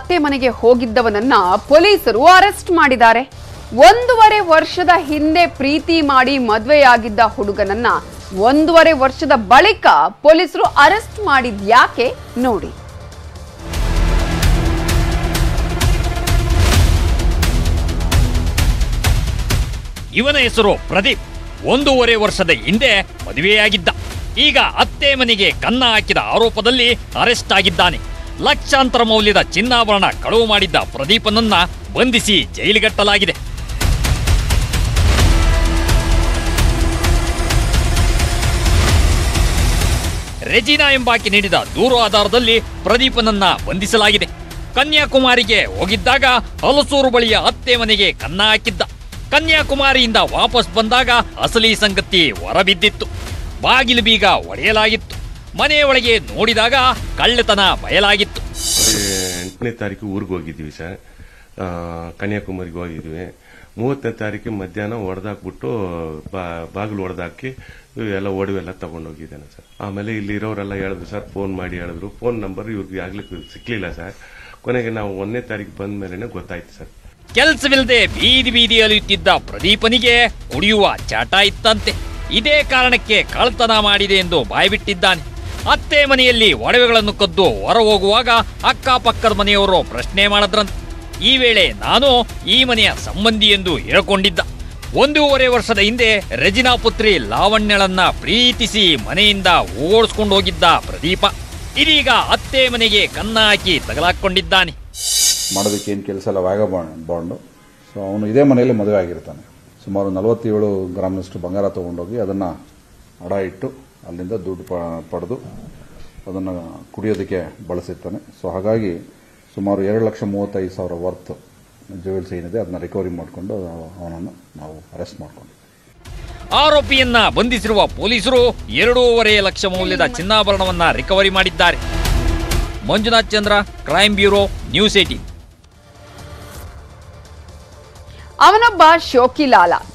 ಅತ್ತೆ ಮನೆಗೆ ಹೋಗಿದ್ದವನನ್ನ ಪೊಲೀಸರು ಅರೆಸ್ಟ್ ಮಾಡಿದ್ದಾರೆ ಒಂದೂವರೆ ವರ್ಷದ ಹಿಂದೆ ಪ್ರೀತಿ ಮಾಡಿ ಮದುವೆಯಾಗಿದ್ದ ಹುಡುಗನನ್ನ ಒಂದೂವರೆ ವರ್ಷದ ಬಳಿಕ ಪೊಲೀಸರು ಅರೆಸ್ಟ್ ಮಾಡಿದ್ಯಾಕೆ ನೋಡಿ ಇವನ ಹೆಸರು ಪ್ರದೀಪ್ ಒಂದೂವರೆ ವರ್ಷದ ಹಿಂದೆ ಮದುವೆಯಾಗಿದ್ದ ಈಗ ಅತ್ತೆ ಮನೆಗೆ ಕನ್ನ ಹಾಕಿದ ಆರೋಪದಲ್ಲಿ ಅರೆಸ್ಟ್ ಆಗಿದ್ದಾನೆ ಲಕ್ಷಾಂತರ ಮೌಲ್ಯದ ಚಿನ್ನಾಭರಣ ಕಳವು ಮಾಡಿದ್ದ ಪ್ರದೀಪನನ್ನ ಬಂಧಿಸಿ ಜೈಲಿಗಟ್ಟಲಾಗಿದೆ ರೆಜಿನಾ ಎಂಬಾಕೆ ನೀಡಿದ ದೂರು ಆಧಾರದಲ್ಲಿ ಪ್ರದೀಪನನ್ನ ಬಂಧಿಸಲಾಗಿದೆ ಕನ್ಯಾಕುಮಾರಿಗೆ ಹೋಗಿದ್ದಾಗ ಹಲಸೂರು ಬಳಿಯ ಅತ್ತೆ ಮನೆಗೆ ಕನ್ನ ಹಾಕಿದ್ದ ಕನ್ಯಾಕುಮಾರಿಯಿಂದ ವಾಪಸ್ ಬಂದಾಗ ಅಸಲಿ ಸಂಗತಿ ಹೊರಬಿದ್ದಿತ್ತು ಬಾಗಿಲು ಬೀಗ ಒಡೆಯಲಾಗಿತ್ತು ಮನೆಯೊಳಗೆ ನೋಡಿದಾಗ ಕಳ್ಳತನ ಬಯಲಾಗಿತ್ತು ಎಂಟನೇ ತಾರೀಕು ಊರಿಗೆ ಹೋಗಿದ್ವಿ ಸರ್ ಆ, ಕನ್ಯಾಕುಮಾರಿಗೆ ಹೋಗಿದ್ವಿ ಮೂವತ್ತನೇ ತಾರೀಕು ಮಧ್ಯಾಹ್ನ ಹೊಡೆದಾಕ್ಬಿಟ್ಟು ಬಾಗಿಲು ಹೊಡೆದಾಕಿ ಎಲ್ಲ ಒಡವೆಲ್ಲ ತಗೊಂಡೋಗಿದ್ದಾನೆ ಸರ್ ಆಮೇಲೆ ಇಲ್ಲಿ ಇರೋರೆಲ್ಲ ಹೇಳಿದ್ರು ಸರ್ ಫೋನ್ ಮಾಡಿ ಹೇಳಿದ್ರು ಫೋನ್ ನಂಬರ್ ಇವ್ರಿಗೆ ಆಗ್ಲಿಕ್ಕೆ ಸಿಕ್ಲಿಲ್ಲ ಸರ್ ಕೊನೆಗೆ ನಾವು ಒಂದನೇ ತಾರೀಕು ಬಂದ ಮೇಲೆ ಗೊತ್ತಾಯ್ತು ಸರ್ ಕೆಲಸವಿಲ್ಲದೆ ಬೀದಿ ಬೀದಿ ಅಲಿಯುತ್ತಿದ್ದ ಪ್ರದೀಪನಿಗೆ ಕುಡಿಯುವ ಚಟ ಇತ್ತಂತೆ ಇದೇ ಕಾರಣಕ್ಕೆ ಕಳ್ತನ ಮಾಡಿದೆ ಎಂದು ಬಾಯ್ಬಿಟ್ಟಿದ್ದಾನೆ ಅತ್ತೆ ಮನೆಯಲ್ಲಿ ಒಡವೆಗಳನ್ನು ಕದ್ದು ಹೊರ ಹೋಗುವಾಗ ಅಕ್ಕಪಕ್ಕದ ಮನೆಯವರು ಪ್ರಶ್ನೆ ಮಾಡಿದ್ರಂತೆ ಈ ವೇಳೆ ನಾನು ಈ ಮನೆಯ ಸಂಬಂಧಿ ಎಂದು ಹೇಳಿಕೊಂಡಿದ್ದ ಒಂದೂವರೆ ವರ್ಷದ ಹಿಂದೆ ರೆಜಿನಾ ಪುತ್ರಿ ಲಾವಣ್ಯಳನ್ನ ಪ್ರೀತಿಸಿ ಮನೆಯಿಂದ ಓಡಿಸ್ಕೊಂಡು ಹೋಗಿದ್ದ ಪ್ರದೀಪ ಇದೀಗ ಅತ್ತೆ ಮನೆಗೆ ಕನ್ನ ಹಾಕಿ ತಗಲಾಕೊಂಡಿದ್ದಾನೆ ಮಾಡೋದಕ್ಕೆ ಏನು ಕೆಲಸ ಎಲ್ಲ ವ್ಯಾಗ ಬಾಂಡು ಸೊ ಅವನು ಇದೇ ಮನೆಯಲ್ಲಿ ಮದುವೆ ಆಗಿರ್ತಾನೆ ಸುಮಾರು ನಲವತ್ತೇಳು ಗ್ರಾಮ್ನಷ್ಟು ಬಂಗಾರ ತೊಗೊಂಡೋಗಿ ಅದನ್ನು ಅಡ ಇಟ್ಟು ಅಲ್ಲಿಂದ ದುಡ್ಡು ಪ- ಪಡೆದು ಅದನ್ನು ಕುಡಿಯೋದಕ್ಕೆ ಬಳಸಿರ್ತಾನೆ ಸೊ ಹಾಗಾಗಿ ಸುಮಾರು ಎರಡು ಲಕ್ಷ ಮೂವತ್ತೈದು ಸಾವಿರ ವರ್ತ್ ಜ್ಯುವೆಲ್ಸ್ ಏನಿದೆ ಅದನ್ನ ರಿಕವರಿ ಮಾಡಿಕೊಂಡು ಅವನನ್ನು ನಾವು ಅರೆಸ್ಟ್ ಮಾಡಿಕೊಂಡು ಆರೋಪಿಯನ್ನ ಬಂಧಿಸಿರುವ ಪೊಲೀಸರು ಎರಡೂವರೆ ಲಕ್ಷ ಮೌಲ್ಯದ ಚಿನ್ನಾಭರಣವನ್ನ ರಿಕವರಿ ಮಾಡಿದ್ದಾರೆ Manjunath Chandra crime bureau news eighteen ಅವನೊಬ್ಬ ಶೋಕಿಲಾಲ